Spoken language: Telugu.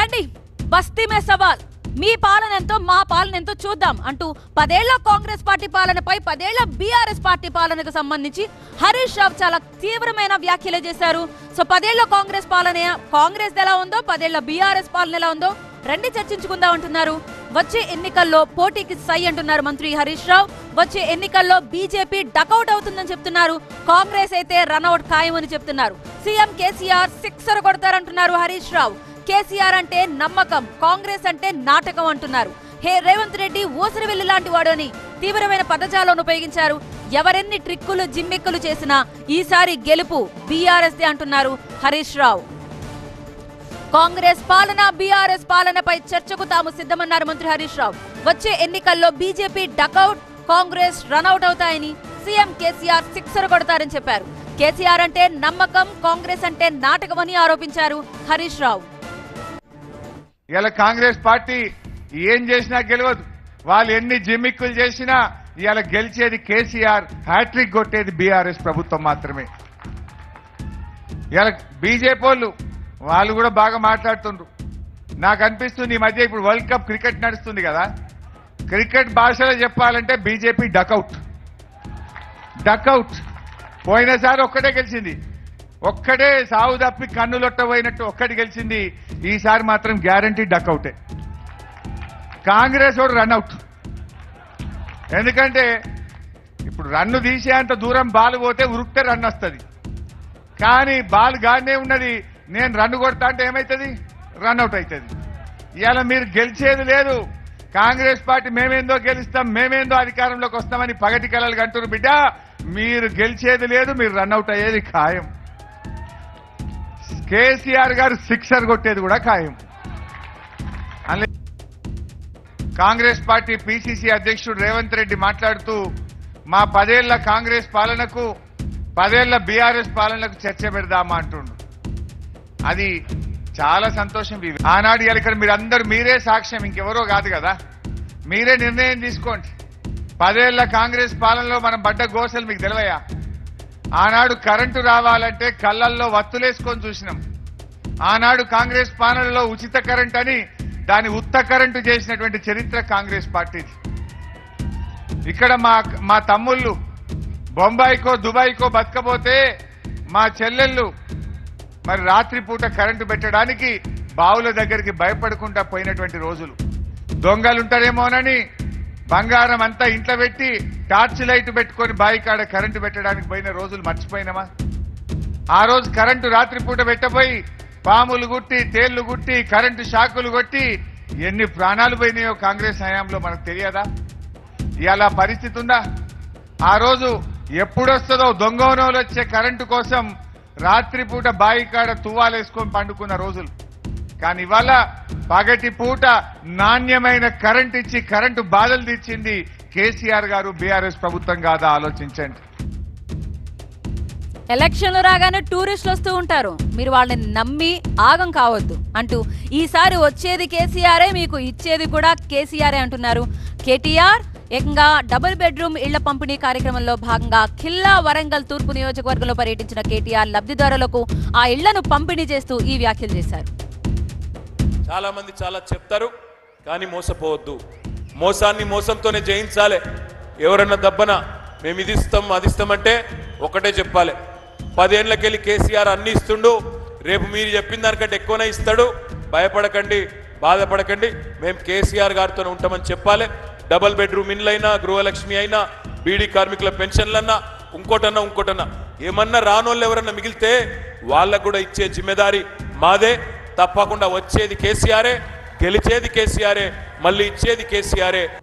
రండి బస్తీ మే సవాల్ మీ పాలన ఎంతో మా పాలన ఎంతో చూద్దాం అంటూ పదేళ్ల కాంగ్రెస్ పార్టీ పాలనపై పదేళ్ల బీఆర్ఎస్ పార్టీ పాలనకు సంబంధించి హరీష్ రావు చాలా తీవ్రమైన వ్యాఖ్యలు చేశారు సో పదేళ్ల కాంగ్రెస్ పాలన కాంగ్రెస్ ఎలా ఉందో పదేళ్ల బీఆర్ఎస్ పాలన ఎలా ఉందో రండి చర్చించుకుందాం అంటున్నారు వచ్చే ఎన్నికల్లో పోటీకి సై అంటున్నారు మంత్రి హరీష్ రావు వచ్చే ఎన్నికల్లో బీజేపీ డకౌట్ అవుతుందని చెప్తున్నారు కాంగ్రెస్ అయితే రన్అట్ ఖాయమని చెప్తున్నారు సీఎం కేసీఆర్ సిక్సర్ కొడతారంటున్నారు హరీష్ రావు కేసీఆర్ అంటే నమ్మకం కాంగ్రెస్ అంటే నాటకం అంటున్నారు హే రేవంత్ రెడ్డి ఊసరవెల్లి లాంటి వాడు అని తీవ్రమైన పదజాలను ఉపయోగించారు ఎవరెన్ని ట్రిక్కులు జిమ్మిక్కులు చేసినా ఈసారి గెలుపు బీఆర్ఎస్ అంటున్నారు హరీష్ రావు కాంగ్రెస్ పాలన బీఆర్ఎస్ పాలనపై చర్చకు తాము సిద్ధమన్నారు మంత్రి హరీష్ రావు వచ్చే ఎన్నికల్లో బీజేపీ డకౌట్ కాంగ్రెస్ రన్అట్ అవుతాయని సీఎం కేసీఆర్ సిక్సర్ కొడతారని చెప్పారు కేసీఆర్ అంటే నమ్మకం కాంగ్రెస్ అంటే నాటకమని ఆరోపించారు హరీష్ రావు ఇలా కాంగ్రెస్ పార్టీ ఏం చేసినా గెలవదు వాళ్ళు ఎన్ని జిమ్మిక్కులు చేసినా ఇవాళ గెలిచేది కేసీఆర్ హ్యాట్రిక్ కొట్టేది బీఆర్ఎస్ ప్రభుత్వం మాత్రమే ఇలా బీజేపీ వాళ్ళు వాళ్ళు కూడా బాగా మాట్లాడుతుండ్రు నాకు అనిపిస్తుంది ఈ మధ్య ఇప్పుడు వరల్డ్ కప్ క్రికెట్ నడుస్తుంది కదా క్రికెట్ భాషలో చెప్పాలంటే బీజేపీ డకౌట్ డకౌట్ పోయినసారి ఒక్కటే గెలిచింది ఒక్కడే సాగు తప్పి కన్నులొట్టబోయినట్టు ఒక్కటి గెలిచింది ఈసారి మాత్రం గ్యారంటీ డకౌటే కాంగ్రెస్ వాడు రన్అట్ ఎందుకంటే ఇప్పుడు రన్ను తీసేంత దూరం బాల్ పోతే ఉరుక్తే రన్ వస్తుంది కానీ బాల్ గానే ఉన్నది నేను రన్ను కొడతా అంటే ఏమవుతుంది రన్అట్ అవుతుంది ఇవాళ మీరు గెలిచేది లేదు కాంగ్రెస్ పార్టీ మేమేందో గెలుస్తాం మేమేందో అధికారంలోకి వస్తామని పగటి కలలు కంటున్నారు బిడ్డ మీరు గెలిచేది లేదు మీరు రన్అట్ అయ్యేది ఖాయం కేసీఆర్ గారు సిక్సర్ కొట్టేది కూడా ఖాయం అలా కాంగ్రెస్ పార్టీ పిసిసి అధ్యక్షుడు రేవంత్ రెడ్డి మాట్లాడుతూ మా పదేళ్ల కాంగ్రెస్ పాలనకు పదేళ్ల బీఆర్ఎస్ పాలనకు చర్చ పెడదామా అంటుండు అది చాలా సంతోషం ఇవి. ఆనాడు ఇవాళ ఇక్కడ మీరు అందరూ మీరే సాక్ష్యం ఇంకెవరో కాదు కదా మీరే నిర్ణయం తీసుకోండి పదేళ్ల కాంగ్రెస్ పాలనలో మనం పడ్డ గోసలు మీకు తెలివయా ఆనాడు కరెంటు రావాలంటే కళ్ళల్లో వత్తులేసుకొని చూసినాం ఆనాడు కాంగ్రెస్ పాలనలో ఉచిత కరెంట్ అని దాని ఉత్త కరెంటు చేసినటువంటి చరిత్ర కాంగ్రెస్ పార్టీది ఇక్కడ మా మా తమ్ముళ్ళు బొంబాయికో దుబాయ్కో బతకపోతే మా చెల్లెళ్ళు మరి రాత్రిపూట కరెంటు పెట్టడానికి బావుల దగ్గరికి భయపడకుండా పోయినటువంటి రోజులు దొంగలుంటారేమోనని బంగారం అంతా ఇంట్లో పెట్టి టార్చ్ లైట్ పెట్టుకొని బావి కాడ కరెంటు పెట్టడానికి పోయిన రోజులు మర్చిపోయినామా ఆ రోజు కరెంటు రాత్రిపూట పెట్టబోయి పాములు గుట్టి తేళ్లు గుట్టి కరెంటు షాకులు కొట్టి ఎన్ని ప్రాణాలు పోయినాయో కాంగ్రెస్ హయాంలో మనకు తెలియదా ఇవాళ పరిస్థితి ఉందా ఆ రోజు ఎప్పుడొస్తుందో దొంగవనంలో వచ్చే కరెంటు కోసం రాత్రిపూట బావి కాడ తువ్వాలేసుకొని పండుకున్న రోజులు కానీ ఇవాళ పగటి పూట నాణ్యమైన కరెంట్ ఇచ్చి కరెంటు బాధలు తీర్చింది కేసీఆర్ గారు బీఆర్ఎస్ ప్రభుత్వం కాదా ఆలోచించండి ఎలక్షన్లు రాగానే టూరిస్టులు వస్తూ ఉంటారు మీరు వాళ్ళని నమ్మి ఆగం కావద్దు అంటూ ఈసారి వచ్చేది కేసీఆరే మీకు ఇచ్చేది కూడా కేసీఆరే అంటున్నారు కేటీఆర్ ఏకంగా డబుల్ బెడ్రూమ్ ఇళ్ల పంపిణీ కార్యక్రమంలో భాగంగా ఖిల్లా వరంగల్ తూర్పు నియోజకవర్గంలో పర్యటించిన కేటీఆర్ లబ్ధిదారులకు ఆ ఇళ్లను పంపిణీ చేస్తూ ఈ వ్యాఖ్యలు చేశారు చాలా మంది చాలా చెప్తారు కానీ మోసపోవద్దు మోసాన్ని మోసంతోనే జయించాలి ఎవరన్నా దబ్బన మేము ఇది ఇస్తాం అది ఇస్తామంటే ఒకటే చెప్పాలి పదేళ్లకెళ్ళి కేసీఆర్ అన్ని ఇస్తుండు రేపు మీరు చెప్పిన దానికంటే ఎక్కువనే ఇస్తాడు భయపడకండి బాధపడకండి మేము కేసీఆర్ గారితో ఉంటామని చెప్పాలి డబల్ బెడ్రూమ్ ఇండ్లైనా గృహలక్ష్మి అయినా బీడీ కార్మికుల పెన్షన్లన్నా ఇంకోటన్నా ఇంకోటన్నా ఏమన్నా రానోళ్ళు ఎవరన్నా మిగిలితే వాళ్ళకు కూడా ఇచ్చే జిమ్మెదారి మాదే తప్పకుండా వచ్చేది కేసీఆరే గెలిచేది కేసీఆరే మళ్ళీ ఇచ్చేది కేసీఆరే